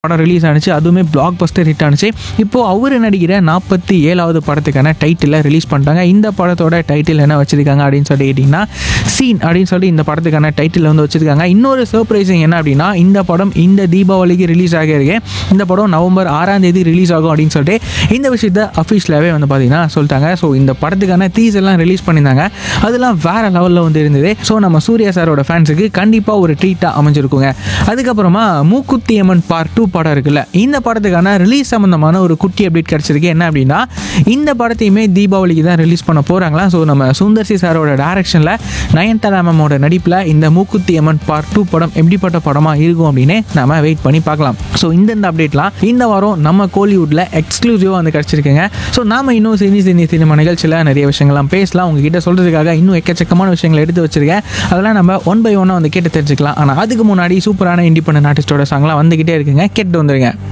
படம் ரிலீஸ் ஆனிச்சு அதுவுமே பிளாக் பஸ்டர் ஹிட் ஆனிச்சு இப்போது அவர் நடிக்கிற நாற்பத்தி ஏழாவது படத்துக்கான டைட்டிலை ரிலீஸ் பண்ணிட்டாங்க இந்த படத்தோட டைட்டில் என்ன வச்சிருக்காங்க அப்படின்னு சொல்லி கேட்டிங்கன்னா சீன் அப்படின்னு சொல்லி இந்த படத்துக்கான டைட்டில் வந்து வச்சிருக்காங்க இன்னொரு சர்ப்ரைசிங் என்ன அப்படின்னா இந்த படம் இந்த தீபாவளிக்கு ரிலீஸ் ஆகியிருக்கு இந்த படம் நவம்பர் ஆறாம் தேதி ரிலீஸ் ஆகும் அப்படின்னு சொல்லிட்டு இந்த விஷயத்த அஃபீஷியலாகவே வந்து பார்த்தீங்கன்னா சொல்லிட்டாங்க ஸோ இந்த படத்துக்கான தீஸ் எல்லாம் ரிலீஸ் பண்ணியிருந்தாங்க அதெல்லாம் வேற லெவலில் வந்து இருந்தது ஸோ நம்ம சூர்யா சாரோட ஃபேன்ஸுக்கு கண்டிப்பாக ஒரு ட்ரீட்டாக அமைஞ்சிருக்குங்க அதுக்கப்புறமா மூக்குத்தி அம்மன் பார்ட் டூ படம் இருக்குல்ல இந்த படத்துக்கான ரிலீஸ் சம்மந்தமான ஒரு குட்டி அப்டேட் கிடச்சிருக்கு என்ன அப்படின்னா இந்த படத்தையுமே தீபாவளிக்கு தான் ரிலீஸ் பண்ண போகிறாங்களா ஸோ நம்ம சுந்தர்சி சாரோட டைரக்ஷனில் நயன்தாரா மேமோட நடிப்பில் இந்த மூக்குத்தி அம்மன் பார்ட் டூ படம் எப்படிப்பட்ட படமாக இருக்கும் அப்படின்னு நம்ம வெயிட் பண்ணி பார்க்கலாம் ஸோ இந்தந்த அப்டேட்லாம் இந்த வாரம் நம்ம கோலிவுட்டில் எக்ஸ்க்ளூசிவாக வந்து கிடச்சிருக்குங்க ஸோ நாம இன்னும் சினி சினி சினிமா நிகழ்ச்சியில் நிறைய விஷயங்கள்லாம் பேசலாம் உங்ககிட்ட சொல்கிறதுக்காக இன்னும் எக்கச்சக்கமான விஷயங்களை எடுத்து வச்சிருக்கேன் அதெல்லாம் நம்ம ஒன் பை ஒன்னாக வந்து கேட்டு தெரிஞ்சுக்கலாம் ஆனால் அதுக்கு முன்னாடி சூப்பரான இண்டிபெண்டன்ட் ஆர்டிஸ்டோட சாங்லாம் வந்துக்கிட்டே இருக்குங்க கேட்டு வந்துருங்க